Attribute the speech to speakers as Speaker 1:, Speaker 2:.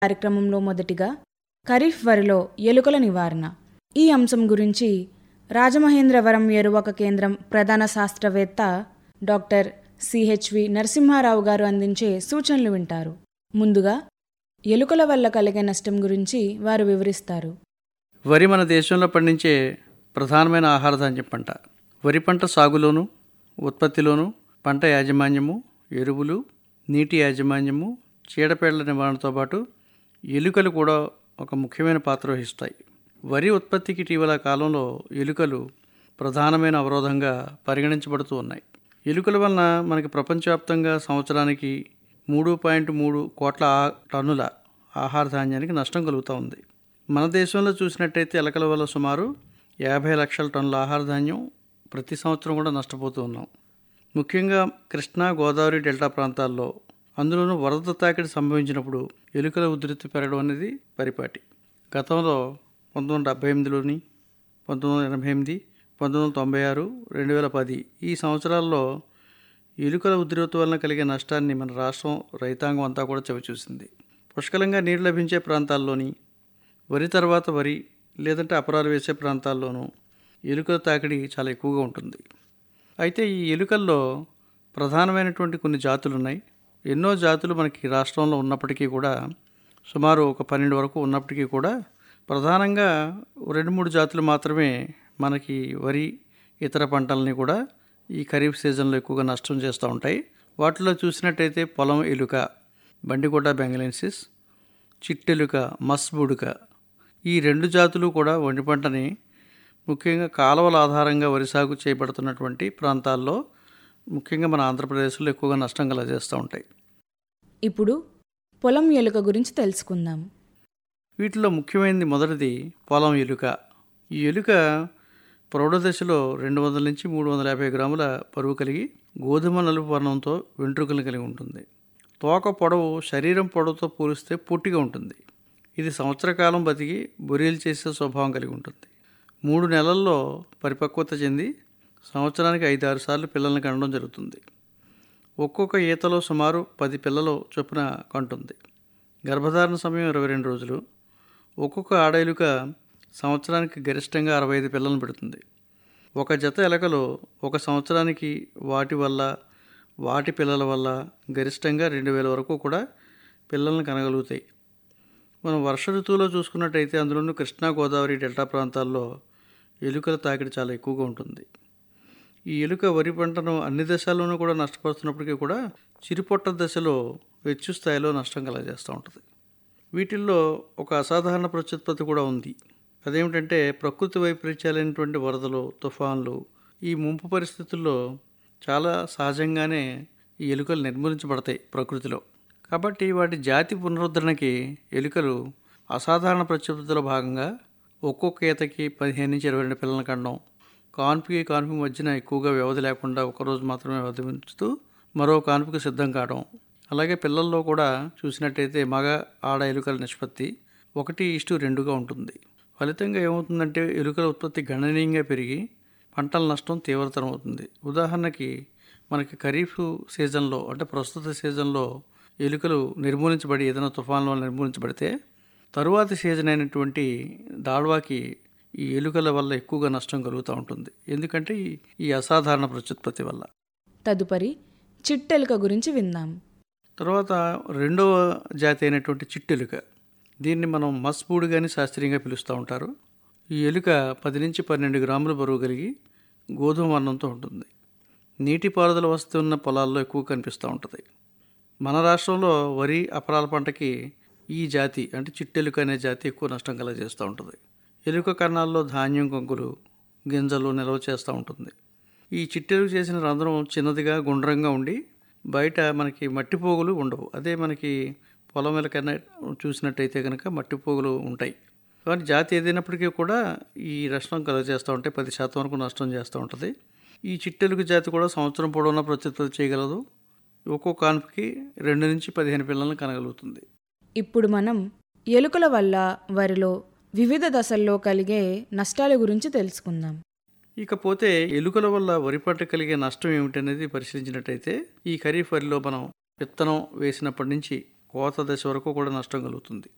Speaker 1: కార్యక్రమంలో మొదటిగా ఖరీఫ్ వరిలో ఎలుకల నివారణ ఈ అంశం గురించి రాజమహేంద్రవరం ఎరువక కేంద్రం ప్రధాన శాస్త్రవేత్త డాక్టర్ సిహెచ్వి నరసింహారావు గారు అందించే సూచనలు వింటారు ముందుగా ఎలుకల వల్ల కలిగే నష్టం గురించి వారు వివరిస్తారు
Speaker 2: వరి మన దేశంలో పండించే ప్రధానమైన ఆహార ధాన్యం పంట వరి పంట సాగులోను ఉత్పత్తిలోను పంట యాజమాన్యము ఎరువులు నీటి యాజమాన్యము చీడపీడల నివారణతో పాటు ఎలుకలు కూడా ఒక ముఖ్యమైన పాత్ర వహిస్తాయి వరి ఉత్పత్తికి ఇటీవల కాలంలో ఎలుకలు ప్రధానమైన అవరోధంగా పరిగణించబడుతూ ఉన్నాయి ఎలుకల వలన మనకి ప్రపంచవ్యాప్తంగా సంవత్సరానికి మూడు పాయింట్ మూడు కోట్ల ఆ- టన్నుల ఆహార ధాన్యానికి నష్టం కలుగుతూ ఉంది మన దేశంలో చూసినట్టయితే ఎలకల వల్ల సుమారు యాభై లక్షల టన్నుల ఆహార ధాన్యం ప్రతి సంవత్సరం కూడా నష్టపోతూ ఉన్నాం ముఖ్యంగా కృష్ణా గోదావరి డెల్టా ప్రాంతాల్లో అందులోనూ వరద తాకిడి సంభవించినప్పుడు ఎలుకల ఉధృతి పెరగడం అనేది పరిపాటి గతంలో పంతొమ్మిది వందల డెబ్బై ఎనిమిదిలోని పంతొమ్మిది వందల ఎనభై ఎనిమిది పంతొమ్మిది వందల తొంభై ఆరు రెండు వేల పది ఈ సంవత్సరాల్లో ఎలుకల ఉధృతి వలన కలిగే నష్టాన్ని మన రాష్ట్రం రైతాంగం అంతా కూడా చవిచూసింది పుష్కలంగా నీరు లభించే ప్రాంతాల్లోని వరి తర్వాత వరి లేదంటే అపరాలు వేసే ప్రాంతాల్లోనూ ఎలుకల తాకిడి చాలా ఎక్కువగా ఉంటుంది అయితే ఈ ఎలుకల్లో ప్రధానమైనటువంటి కొన్ని జాతులు ఉన్నాయి ఎన్నో జాతులు మనకి రాష్ట్రంలో ఉన్నప్పటికీ కూడా సుమారు ఒక పన్నెండు వరకు ఉన్నప్పటికీ కూడా ప్రధానంగా రెండు మూడు జాతులు మాత్రమే మనకి వరి ఇతర పంటల్ని కూడా ఈ ఖరీఫ్ సీజన్లో ఎక్కువగా నష్టం చేస్తూ ఉంటాయి వాటిలో చూసినట్టయితే పొలం ఎలుక బండికోట బెంగలెన్సిస్ చిట్టెలుక మస్బుడుక ఈ రెండు జాతులు కూడా వరి పంటని ముఖ్యంగా కాలువల ఆధారంగా వరి సాగు చేయబడుతున్నటువంటి ప్రాంతాల్లో ముఖ్యంగా మన ఆంధ్రప్రదేశ్లో ఎక్కువగా నష్టం కలగజేస్తూ ఉంటాయి
Speaker 1: ఇప్పుడు పొలం ఎలుక గురించి తెలుసుకుందాం
Speaker 2: వీటిలో ముఖ్యమైనది మొదటిది పొలం ఎలుక ఈ ఎలుక ప్రౌఢ దశలో రెండు వందల నుంచి మూడు వందల యాభై గ్రాముల బరువు కలిగి గోధుమ నలుపు వర్ణంతో వెంట్రుకలు కలిగి ఉంటుంది తోక పొడవు శరీరం పొడవుతో పోలిస్తే పొట్టిగా ఉంటుంది ఇది సంవత్సర కాలం బతికి బొరియలు చేసే స్వభావం కలిగి ఉంటుంది మూడు నెలల్లో పరిపక్వత చెంది సంవత్సరానికి ఐదు ఆరు సార్లు పిల్లల్ని కనడం జరుగుతుంది ఒక్కొక్క ఈతలో సుమారు పది పిల్లలు చొప్పున కంటుంది గర్భధారణ సమయం ఇరవై రెండు రోజులు ఒక్కొక్క ఆడెలుక సంవత్సరానికి గరిష్టంగా అరవై ఐదు పిల్లలను పెడుతుంది ఒక జత ఎలకలు ఒక సంవత్సరానికి వాటి వల్ల వాటి పిల్లల వల్ల గరిష్టంగా రెండు వేల వరకు కూడా పిల్లల్ని కనగలుగుతాయి మనం వర్ష ఋతువులో చూసుకున్నట్టయితే అందులోనూ కృష్ణా గోదావరి డెల్టా ప్రాంతాల్లో ఎలుకల తాకిడి చాలా ఎక్కువగా ఉంటుంది ఈ ఎలుక వరి పంటను అన్ని దశల్లోనూ కూడా నష్టపరుస్తున్నప్పటికీ కూడా చిరుపొట్ట దశలో హెచ్చు స్థాయిలో నష్టం కలగజేస్తూ ఉంటుంది వీటిల్లో ఒక అసాధారణ ప్రత్యుత్పత్తి కూడా ఉంది అదేమిటంటే ప్రకృతి వైపరీత్యాలైనటువంటి వరదలు తుఫాన్లు ఈ ముంపు పరిస్థితుల్లో చాలా సహజంగానే ఈ ఎలుకలు నిర్మూలించబడతాయి ప్రకృతిలో కాబట్టి వాటి జాతి పునరుద్ధరణకి ఎలుకలు అసాధారణ ప్రత్యుత్పత్తిలో భాగంగా ఒక్కొక్క ఈతకి పదిహేను నుంచి ఇరవై రెండు పిల్లలను కండం కాన్పుకి కాన్పుకి మధ్యన ఎక్కువగా వ్యవధి లేకుండా ఒకరోజు మాత్రమే వ్యవధి ఉంచుతూ మరో కాన్పుకి సిద్ధం కావడం అలాగే పిల్లల్లో కూడా చూసినట్టయితే మగ ఆడ ఎలుకల నిష్పత్తి ఒకటి ఇష్టు రెండుగా ఉంటుంది ఫలితంగా ఏమవుతుందంటే ఎలుకల ఉత్పత్తి గణనీయంగా పెరిగి పంటల నష్టం తీవ్రతరం అవుతుంది ఉదాహరణకి మనకి ఖరీఫ్ సీజన్లో అంటే ప్రస్తుత సీజన్లో ఎలుకలు నిర్మూలించబడి ఏదైనా తుఫాన్ల వల్ల నిర్మూలించబడితే తరువాతి సీజన్ అయినటువంటి దాళ్వాకి ఈ ఎలుకల వల్ల ఎక్కువగా నష్టం కలుగుతూ ఉంటుంది ఎందుకంటే ఈ- ఈ అసాధారణ ప్రత్యుత్పత్తి వల్ల
Speaker 1: తదుపరి చిట్టెలుక గురించి విందాం
Speaker 2: తర్వాత రెండవ జాతి అయినటువంటి చిట్టెలుక దీన్ని మనం మస్బూడ్ అని శాస్త్రీయంగా పిలుస్తూ ఉంటారు ఈ ఎలుక పది నుంచి పన్నెండు గ్రాముల బరువు కలిగి గోధుమ వర్ణంతో ఉంటుంది నీటిపారుదల వసతి ఉన్న పొలాల్లో ఎక్కువ కనిపిస్తూ ఉంటుంది మన రాష్ట్రంలో వరి అపరాల పంటకి ఈ జాతి అంటే చిట్టెలుక అనే జాతి ఎక్కువ నష్టం కలగజేస్తూ ఉంటుంది ఎలుక కన్నాల్లో ధాన్యం కొంకులు గింజలు నిల్వ చేస్తూ ఉంటుంది ఈ చిట్టెలుక చేసిన రంధ్రం చిన్నదిగా గుండ్రంగా ఉండి బయట మనకి మట్టి పోగులు ఉండవు అదే మనకి పొలం వెలకన్నా చూసినట్టయితే కనుక మట్టి పోగులు ఉంటాయి కానీ జాతి ఏదైనప్పటికీ కూడా ఈ నష్టం కలుగజేస్తూ ఉంటాయి పది శాతం వరకు నష్టం చేస్తూ ఉంటుంది ఈ చిట్టెలుగు జాతి కూడా సంవత్సరం పొడవునా ప్రత్యుత్పత్తి చేయగలదు ఒక్కో కాన్పుకి రెండు నుంచి పదిహేను పిల్లలను కనగలుగుతుంది
Speaker 1: ఇప్పుడు మనం ఎలుకల వల్ల వరిలో వివిధ దశల్లో కలిగే నష్టాల గురించి తెలుసుకుందాం
Speaker 2: ఇకపోతే ఎలుకల వల్ల వరి పంట కలిగే నష్టం ఏమిటనేది పరిశీలించినట్టయితే ఈ ఖరీఫ్ వరిలో మనం విత్తనం వేసినప్పటి నుంచి కోత దశ వరకు కూడా నష్టం కలుగుతుంది